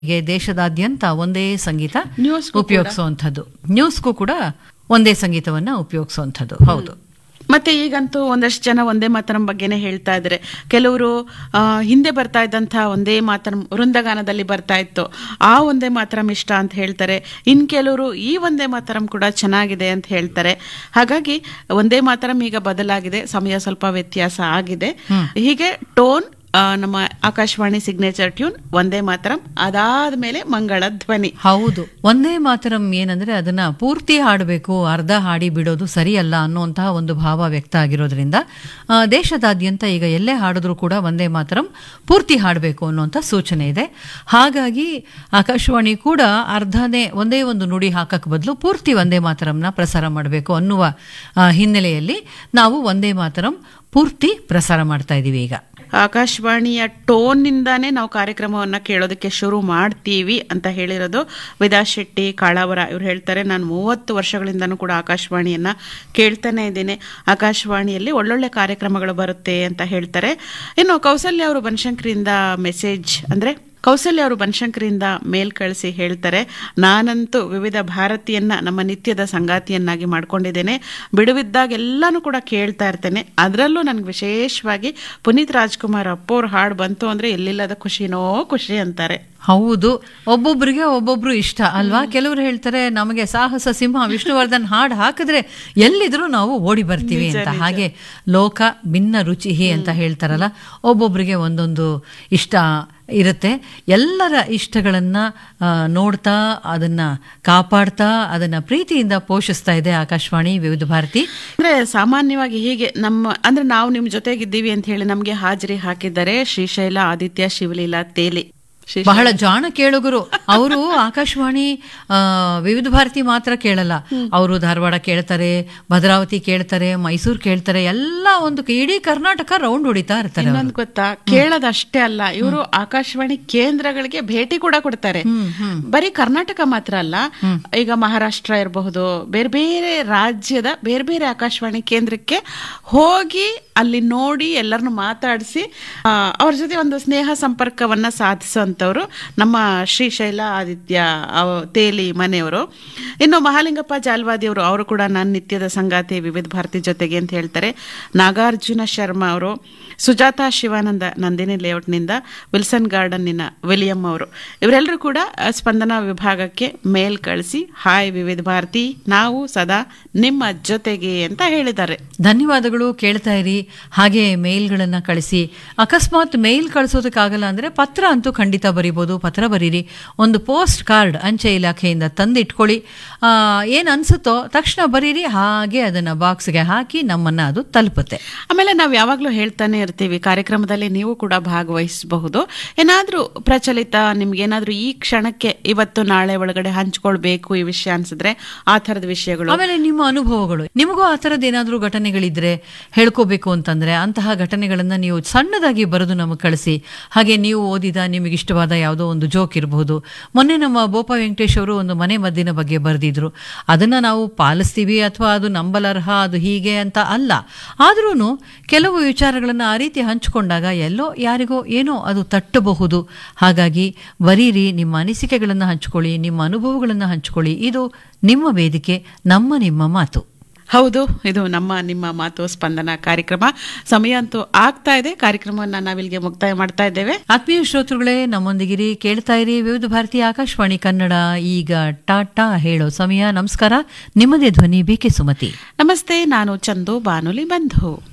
ಗೆ ದೇಶದಾದ್ಯಂತ ಒಂದೇ ಸಂಗೀತ ನ್ಯೂಸ್ಗೂ ಕೂಡ. ಉಪಯೋಗಿಸುವಂಥದ್ದು ನ್ಯೂಸ್ಗೂ ಕೂಡ ಒಂದೇ ಸಂಗೀತವನ್ನ ಉಪಯೋಗಿಸುವಂಥದ್ದು ಹೌದು ಮತ್ತೆ ಈಗಂತೂ ಒಂದಷ್ಟು ಜನ ಒಂದೇ ಮಾತರಂ ಬಗ್ಗೆನೇ ಹೇಳ್ತಾ ಇದ್ದಾರೆ ಕೆಲವರು ಆ, ಹಿಂದೆ ಬರ್ತಾ ಇದ್ದಂತಹ ಒಂದೇ ಮಾತರಂ ವೃಂದಗಾನದಲ್ಲಿ ಬರ್ತಾ ಇತ್ತು ಆ ಒಂದೇ ಮಾತರಂ ಇಷ್ಟ ಅಂತ ಹೇಳ್ತಾರೆ ಇನ್ ಕೆಲವರು ಈ ಒಂದೇ ಮಾತರಂ ಕೂಡ ಚೆನ್ನಾಗಿದೆ ಅಂತ ಹೇಳ್ತಾರೆ ಹಾಗಾಗಿ ಒಂದೇ ಮಾತರಂ ಈಗ ಬದಲಾಗಿದೆ ಸಮಯ ಸ್ವಲ್ಪ ವ್ಯತ್ಯಾಸ ಆಗಿದೆ ಹೀಗೆ ಟೋನ್ ಆ, ನಮ್ಮ ಆಕಾಶವಾಣಿ ಸಿಗ್ನೇಚರ್ ಟ್ಯೂನ್ ಒಂದೇ ಮಾತರಂ ಅದಾದ್ಮೇಲೆ ಮಂಗಳ ಧ್ವನಿ ಹೌದು ಒಂದೇ ಮಾತರಂ ಏನಂದ್ರೆ ಅದನ್ನ ಪೂರ್ತಿ ಹಾಡಬೇಕು ಅರ್ಧ ಹಾಡಿ ಬಿಡೋದು ಸರಿಯಲ್ಲ ಅನ್ನುವಂತಹ ಒಂದು ಭಾವ ವ್ಯಕ್ತ ಆಗಿರೋದ್ರಿಂದ ಆ, ದೇಶದಾದ್ಯಂತ ಈಗ ಎಲ್ಲೇ ಹಾಡಿದ್ರು ಕೂಡ ಒಂದೇ ಮಾತರಂ ಪೂರ್ತಿ ಹಾಡಬೇಕು ಅನ್ನುವಂಥ ಸೂಚನೆ ಇದೆ ಹಾಗಾಗಿ ಆಕಾಶವಾಣಿ ಕೂಡ ಅರ್ಧನೇ ಒಂದೇ ಒಂದು ನುಡಿ ಹಾಕಕ್ ಬದಲು ಪೂರ್ತಿ ಒಂದೇ ಮಾತರಂನ ಪ್ರಸಾರ ಮಾಡಬೇಕು ಅನ್ನುವ ಆ, ಹಿನ್ನೆಲೆಯಲ್ಲಿ ನಾವು ಒಂದೇ ಮಾತರಂ ಪೂರ್ತಿ ಪ್ರಸಾರ ಮಾಡ್ತಾ ಇದ್ದೀವಿ ಈಗ ಆಕಾಶವಾಣಿಯ ಟೋನ್ನಿಂದಾನೇ ನಾವು ಕಾರ್ಯಕ್ರಮವನ್ನ ಕೇಳೋದಕ್ಕೆ ಶುರು ಮಾಡ್ತೀವಿ ಅಂತ ಹೇಳಿರೋದು ವಿದಾ ಶೆಟ್ಟಿ ಕಾಳಾವರ ಇವ್ರು ಹೇಳ್ತಾರೆ ನಾನು ಮೂವತ್ತು ವರ್ಷಗಳಿಂದನೂ ಕೂಡ ಆಕಾಶವಾಣಿಯನ್ನ ಕೇಳ್ತಾನೆ ಇದ್ದೀನಿ ಆಕಾಶವಾಣಿಯಲ್ಲಿ ಒಳ್ಳೊಳ್ಳೆ ಕಾರ್ಯಕ್ರಮಗಳು ಬರುತ್ತೆ ಅಂತ ಹೇಳ್ತಾರೆ ಇನ್ನು ಕೌಸಲ್ಯ ಅವರು ಬನಶಂಕರಿಯಿಂದ ಮೆಸೇಜ್ ಅಂದ್ರೆ ಕೌಸಲ್ಯ ಅವರು ಬನಶಂಕರಿಯಿಂದ ಮೇಲ್ ಕಳಿಸಿ ಹೇಳ್ತಾರೆ ನಾನಂತೂ ವಿವಿಧ ಭಾರತೀಯನ್ನ ನಮ್ಮ ನಿತ್ಯದ ಸಂಗಾತಿಯನ್ನಾಗಿ ಮಾಡ್ಕೊಂಡಿದ್ದೇನೆ ಬಿಡುವಿದ್ದಾಗ ಎಲ್ಲಾನು ಕೂಡ ಕೇಳ್ತಾ ಇರ್ತೇನೆ ಅದರಲ್ಲೂ ನನಗೆ ವಿಶೇಷವಾಗಿ ಪುನೀತ್ ರಾಜ್ಕುಮಾರ್ ಅಪ್ಪೋರ್ ಹಾಡು ಬಂತು ಅಂದ್ರೆ ಎಲ್ಲಿಲ್ಲದ ಖುಷಿನೋ ಖುಷಿ ಅಂತಾರೆ ಹೌದು ಒಬ್ಬೊಬ್ರಿಗೆ ಒಬ್ಬೊಬ್ರು ಇಷ್ಟ ಅಲ್ವಾ ಕೆಲವರು ಹೇಳ್ತಾರೆ ನಮಗೆ ಸಾಹಸ ಸಿಂಹ ವಿಷ್ಣುವರ್ಧನ್ ಹಾಡು ಹಾಕಿದ್ರೆ ಎಲ್ಲಿದ್ರು ನಾವು ಓಡಿ ಬರ್ತೀವಿ ಅಂತ ಹಾಗೆ ಲೋಕ ಭಿನ್ನ ರುಚಿ ಅಂತ ಹೇಳ್ತಾರಲ್ಲ ಒಬ್ಬೊಬ್ರಿಗೆ ಒಂದೊಂದು ಇಷ್ಟ ಇರುತ್ತೆ ಎಲ್ಲರ ಇಷ್ಟಗಳನ್ನ ಆ, ನೋಡ್ತಾ ಅದನ್ನ ಕಾಪಾಡ್ತಾ ಅದನ್ನ ಪ್ರೀತಿಯಿಂದ ಪೋಷಿಸ್ತಾ ಇದೆ ಆಕಾಶವಾಣಿ ವಿವಿಧ ಭಾರತಿ ಅಂದ್ರೆ ಸಾಮಾನ್ಯವಾಗಿ ಹೀಗೆ ನಮ್ಮ ಅಂದ್ರೆ ನಾವು ನಿಮ್ ಜೊತೆಗಿದ್ದೀವಿ ಅಂತ ಹೇಳಿ ನಮ್ಗೆ ಹಾಜರಿ ಹಾಕಿದ್ದಾರೆ ಶ್ರೀಶೈಲ ಆದಿತ್ಯ ಶಿವಲೀಲಾ ತೇಲಿ ಶ್ರೀ- ಬಹಳ ಜಾಣ ಕೇಳುಗರು ಅವರು ಆಕಾಶವಾಣಿ ಆ, ವಿವಿಧ ಭಾರತಿ ಮಾತ್ರ ಕೇಳಲ್ಲ ಅವರು ಧಾರವಾಡ ಕೇಳ್ತಾರೆ ಭದ್ರಾವತಿ ಕೇಳ್ತಾರೆ ಮೈಸೂರು ಕೇಳ್ತಾರೆ ಎಲ್ಲ ಒಂದು ಇಡೀ ಕರ್ನಾಟಕ ರೌಂಡ್ ಹೊಡಿತಾ ಇರ್ತಾರೆ ಅವ್ರು. ಇನ್ನೊಂದು ಗೊತ್ತಾ ಕೇಳೋದಷ್ಟೇ ಅಲ್ಲ ಇವರು ಆಕಾಶವಾಣಿ ಕೇಂದ್ರಗಳಿಗೆ ಭೇಟಿ ಕೂಡ ಕೊಡ್ತಾರೆ ಬರೀ ಕರ್ನಾಟಕ ಮಾತ್ರ ಅಲ್ಲ ಈಗ ಮಹಾರಾಷ್ಟ್ರ ಇರಬಹುದು ಬೇರೆ ಬೇರೆ ರಾಜ್ಯದ ಬೇರೆ ಬೇರೆ ಆಕಾಶವಾಣಿ ಕೇಂದ್ರಕ್ಕೆ ಹೋಗಿ ಅಲ್ಲಿ ನೋಡಿ ಎಲ್ಲರನ್ನು ಮಾತಾಡಿಸಿ ಅವ್ರ ಜೊತೆ ಒಂದು ಸ್ನೇಹ ಸಂಪರ್ಕವನ್ನ ಸಾಧಿಸುವಂತವ್ರು ನಮ್ಮ ಶ್ರೀಶೈಲ ಆದಿತ್ಯ ಅವ- ತೇಲಿ ಮನೆಯವರು ಇನ್ನು ಮಹಾಲಿಂಗಪ್ಪ ಜಾಲ್ವಾದಿ ಅವರು ಅವರು ಕೂಡ ನನ್ನ ನಿತ್ಯದ ಸಂಗಾತಿ ವಿವಿಧ ಭಾರತಿ ಜೊತೆಗೆ ಅಂತ ಹೇಳ್ತಾರೆ ನಾಗಾರ್ಜುನ ಶರ್ಮಾ ಅವರು ಸುಜಾತಾ ಶಿವಾನಂದ ನಂದಿನಿ ಲೇಔಟ್ನಿಂದ ವಿಲ್ಸನ್ ಗಾರ್ಡನ್ನಿನ ವಿಲಿಯಂ ಅವರು ಇವರೆಲ್ಲರೂ ಕೂಡ ಆ, ಸ್ಪಂದನ ವಿಭಾಗಕ್ಕೆ ಮೇಲ್ ಕಳಿಸಿ ಹಾಯ್ ವಿವಿಧ ಭಾರತಿ ನಾವು ಸದಾ ನಿಮ್ಮ ಜೊತೆಗೆ ಅಂತ ಹೇಳಿದ್ದಾರೆ ಧನ್ಯವಾದಗಳು ಕೇಳ್ತಾ ಇರಿ ಹಾಗೆ ಮೇಲ್ಗಳನ್ನ ಕಳಿಸಿ ಅಕಸ್ಮಾತ್ ಮೇಲ್ ಕಳಿಸೋದಕ್ಕಾಗಲ್ಲ ಅಂದ್ರೆ ಪತ್ರ ಅಂತೂ ಖಂಡಿತ ಬರಿಬೋದು ಪತ್ರ ಬರೀರಿ ಒಂದು ಪೋಸ್ಟ್ ಕಾರ್ಡ್ ಅಂಚೆ ಇಲಾಖೆಯಿಂದ ತಂದಿಟ್ಕೊಳ್ಳಿ ಆ, ಏನ್ ಅನ್ಸುತ್ತೋ ತಕ್ಷಣ ಬರೀರಿ ಹಾಗೆ ಅದನ್ನ ಬಾಕ್ಸ್ಗೆ ಹಾಕಿ ನಮ್ಮನ್ನ ಅದು ತಲುಪುತ್ತೆ ಆಮೇಲೆ ನಾವು ಯಾವಾಗಲೂ ಹೇಳ್ತಾನೆ ಇರ್ತೀವಿ ಕಾರ್ಯಕ್ರಮದಲ್ಲಿ ನೀವು ಕೂಡ ಭಾಗವಹಿಸಬಹುದು ಏನಾದ್ರೂ ಪ್ರಚಲಿತ ನಿಮ್ಗೇನಾದ್ರೂ ಈ ಕ್ಷಣಕ್ಕೆ ಇವತ್ತು ನಾಳೆ ಒಳಗಡೆ ಹಂಚ್ಕೊಳ್ಬೇಕು ಈ ವಿಷಯ ಅನ್ಸಿದ್ರೆ ಆ ಥರದ ವಿಷಯಗಳು ಆಮೇಲೆ ನಿಮ್ಮ ಅನುಭವಗಳು ನಿಮಗೂ ಆ ಥರದ್ದು ಏನಾದರೂ ಘಟನೆಗಳಿದ್ರೆ ಹೇಳ್ಕೋಬೇಕು ಅಂತಂದ್ರೆ ಅಂತಹ ಘಟನೆಗಳನ್ನ ನೀವು ಸಣ್ಣದಾಗಿ ಬರೆದು ನಮಗೆ ಕಳಿಸಿ ಹಾಗೆ ನೀವು ಓದಿದ ನಿಮಗೆ ಇಷ್ಟವಾದ ಯಾವುದೋ ಒಂದು ಜೋಕ್ ಇರಬಹುದು ಮೊನ್ನೆ ನಮ್ಮ ಬೋಪ ವೆಂಕಟೇಶ್ ಅವರು ಒಂದು ಮನೆ ಮದ್ದಿನ ಬಗ್ಗೆ ಬರೆದಿದ್ರು ಅದನ್ನ ನಾವು ಪಾಲಿಸ್ತೀವಿ ಅಥವಾ ಅದು ನಂಬಲರ್ಹ ಅದು ಹೀಗೆ ಅಂತ ಅಲ್ಲ ಆದ್ರೂ ಕೆಲವು ವಿಚಾರಗಳನ್ನ ಆ ರೀತಿ ಹಂಚಿಕೊಂಡಾಗ ಎಲ್ಲೋ ಯಾರಿಗೋ ಏನೋ ಅದು ತಟ್ಟಬಹುದು ಹಾಗಾಗಿ ಬರೀರಿ ನಿಮ್ಮ ಅನಿಸಿಕೆಗಳನ್ನು ಹಂಚ್ಕೊಳ್ಳಿ ನಿಮ್ಮ ಅನುಭವಗಳನ್ನು ಹಂಚ್ಕೊಳ್ಳಿ ಇದು ನಿಮ್ಮ ವೇದಿಕೆ ನಮ್ಮ ನಿಮ್ಮ ಮಾತು ಹೌದು ಇದು ನಮ್ಮ ನಿಮ್ಮ ಮಾತು ಸ್ಪಂದನ ಕಾರ್ಯಕ್ರಮ ಸಮಯ ಅಂತೂ ಆಗ್ತಾ ಇದೆ ಕಾರ್ಯಕ್ರಮವನ್ನ ನಾವಿಲ್ಲಿಗೆ ಮುಕ್ತಾಯ ಮಾಡ್ತಾ ಇದ್ದೇವೆ ಆತ್ಮೀಯ ಶ್ರೋತೃಗಳೇ ನಮ್ಮೊಂದಿಗಿರಿ ಕೇಳ್ತಾ ಇರಿ ವಿವಿಧ ಭಾರತಿ ಆಕಾಶವಾಣಿ ಕನ್ನಡ ಈಗ ಟಾಟಾ ಹೇಳೋ ಸಮಯ ನಮಸ್ಕಾರ ನಿಮ್ಮದೇ ಧ್ವನಿ ಬಿ ಕೆ ಸುಮತಿ ನಮಸ್ತೆ ನಾನು ಚಂದು ಬಾನುಲಿ ಬಂಧು